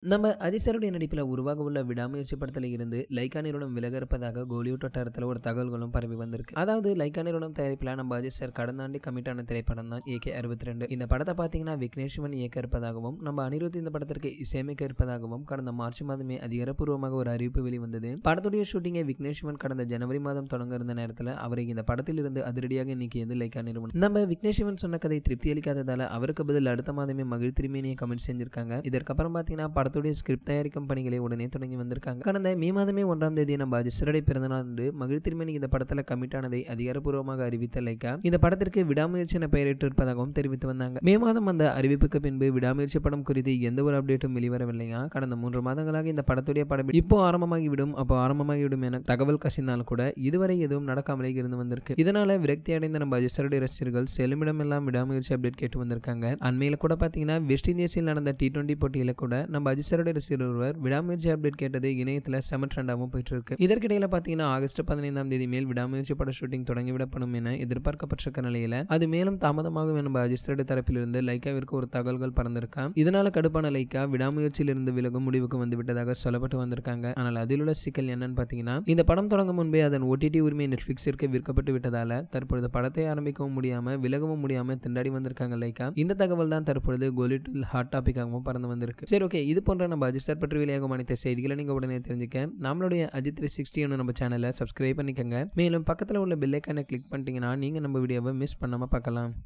நம்ம அஜிசருடைய நடிப்பில் உருவாக உள்ள விடாமுயற்சி படத்தில் இருந்து லைக்கா நிறுவனம் விலக இருப்பதாக கோலிவுட் வட்டாரத்தில் ஒரு தகவல்களும் பரவி வந்திருக்கு அதாவது லைக்கா நிறுவனம் தயாரிப்பில் நம்ம அஜித் சார் கடந்த ஆண்டு கமிட் ஆன திரைப்படம் தான் ஏகே அறுபத்தி ரெண்டு இந்த படத்தை பார்த்தீங்கன்னா விக்னேஷ் சிவன் இயக்க இருப்பதாகவும் நம்ம அனிருத் இந்த படத்திற்கு இசையமைக்க இருப்பதாகவும் கடந்த மார்ச் மாதமே அதிகாரப்பூர்வமாக ஒரு அறிவிப்பு வெளிவந்தது படத்துடைய ஷூட்டிங்கை விக்னேஷ் சிவன் கடந்த ஜனவரி மாதம் தொடங்க இருந்த நேரத்தில் அவரை இந்த படத்தில் இருந்து அதிரடியாக நீக்கியது லைக்கா நிறுவனம் நம்ம விக்னேஷ் சிவன் சொன்ன கதை திருப்தி அளிக்காததால அவருக்கு பதில் அடுத்த மாதமே மகிழ் திருமேனியை கமெண்ட் செஞ்சிருக்காங்க இதற்கப்புறம் பார்த்தீங்கன்னா படத்துடைய ஸ்கிரிப்ட் தயாரிக்கும் பணிகளை உடனே தொடங்கி வந்திருக்காங்க கடந்த மே மாதமே ஒன்றாம் தேதி நம்ம அஜிஸ்டருடைய பிறந்தநாள் அன்று மகிழ் திருமணி இந்த படத்தில் கமிட் ஆனதை அதிகாரப்பூர்வமாக அறிவித்த லைக்கா இந்த படத்திற்கு விடாமுயற்சி என பெயரிட்டிருப்பதாகவும் தெரிவித்து வந்தாங்க மே மாதம் அந்த அறிவிப்புக்கு பின்பு விடாமுயற்சி படம் குறித்து எந்த ஒரு அப்டேட்டும் வெளிவரவில்லையா கடந்த மூன்று மாதங்களாக இந்த படத்துடைய படம் இப்போ ஆரம்பமாகிவிடும் அப்போ ஆரம்பமாகிவிடும் என தகவல் கசிந்தாலும் கூட இதுவரை எதுவும் நடக்காமலே இருந்து வந்திருக்கு இதனால விரக்தி அடைந்த நம்ம அஜிஸ்டருடைய ரசிகர்கள் செல்லுமிடம் எல்லாம் விடாமுயற்சி அப்டேட் கேட்டு வந்திருக்காங்க அண்மையில் கூட பார்த்தீங்கன்னா வெஸ்ட் இண்டீஸில் நடந்த டி டுவெண்ட்டி போட்டியில கூட நம்ம அஜிஸ்டருடைய ரசிகர் ஒருவர் விடாமுயற்சி அப்டேட் கேட்டது இணையத்தில் செம ட்ரெண்டாகவும் போயிட்டு இருக்கு இதற்கிடையில பார்த்தீங்கன்னா ஆகஸ்ட் பதினைந்தாம் தேதி மேல் விடாமுயற்சி பட ஷூட்டிங் தொடங்கிவிடப்படும் என எதிர்பார்க்கப்பட்டிருக்க நிலையில அது மேலும் தாமதமாகும் என அஜிஸ்டருடைய தரப்பிலிருந்து லைக்காவிற்கு ஒரு தகவல்கள் பறந்திருக்கா இதனால கடுப்பான லைக்கா விடாமுயற்சியிலிருந்து விலகும் முடிவுக்கு வந்து விட்டதாக சொல்லப்பட்டு வந்திருக்காங்க ஆனால் அதில் உள்ள சிக்கல் என்னன்னு பார்த்தீங்கன்னா இந்த படம் தொடங்கும் முன்பே அதன் ஓடிடி உரிமை நெட்ஃபிளிக்ஸிற்கு விற்கப்பட்டு விட்டதால தற்பொழுது படத்தை ஆரம்பிக்கவும் முடியாம விலகவும் முடியாம திண்டாடி வந்திருக்காங்க லைக்கா இந்த தகவல் தான் தற்பொழுது கோலிட்டில் ஹாட் டாபிக்காகவும் பறந்து வந்திருக்கு சரி ஓகே இது போன்ற நம்ம அஜித் சார் பற்றி வெளியாகும் அனைத்து செய்திகளை நீங்கள் உடனே தெரிஞ்சுக்க நம்மளுடைய அஜித் த்ரீ சிக்ஸ்டி நம்ம சேனலை சப்ஸ்கிரைப் பண்ணிக்கோங்க மேலும் பக்கத்தில் உள்ள பெல்லைக்கானை கிளிக் பண்ணிட்டீங்கன்னா நீங்கள் நம்ம வீடியோவை மிஸ் பண்ணாமல் பார்க்கலாம்